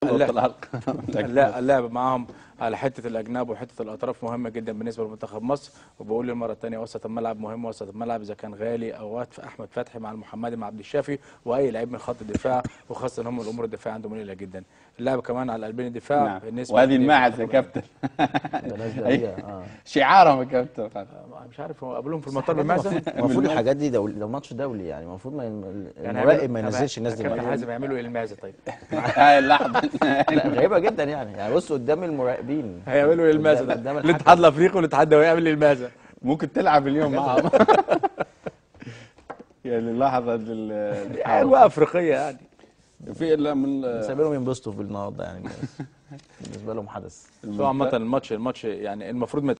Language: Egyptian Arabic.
اللعب, الحلقه اللعب, اللعب معاهم على حته الاجناب وحته الاطراف مهمه جدا بالنسبه لمنتخب مصر وبقول للمره الثانيه وسط الملعب مهم وسط الملعب اذا كان غالي او وقت احمد فتحي مع المحمدي مع عبد الشافي واي لعيب من خط الدفاع وخاصه ان هم الامور الدفاع عندهم قليله جدا اللعب كمان على قلبين الدفاع نعم بالنسبه وهذه لمنتخب الماعز يا مصر. كابتن ده نازله بيها اه شعارهم يا كابتن مش عارف هو قابلهم في المطار بماذا المفروض الحاجات دي دول ده ماتش دولي يعني المفروض ما ين- يعني المراقب هيعملوا- ما ينزلش الناس دي كابتن معاه. حازم يعملوا ايه الماذا طيب هاي اللحظه لا غريبه جدا يعني يعني بص قدام المراقبين هيعملوا ايه الماذا قدام- قدام ده الحكم. الاتحاد الافريقي والاتحاد الدولي يعمل ايه الماذا ممكن تلعب اليوم معاهم يعني لحظه ال- اجواء افريقيه يعني في الا من سايبينهم ينبسطوا بالنهارده يعني بالنسبه لهم حدث سواء عامه الماتش الماتش يعني المفروض ما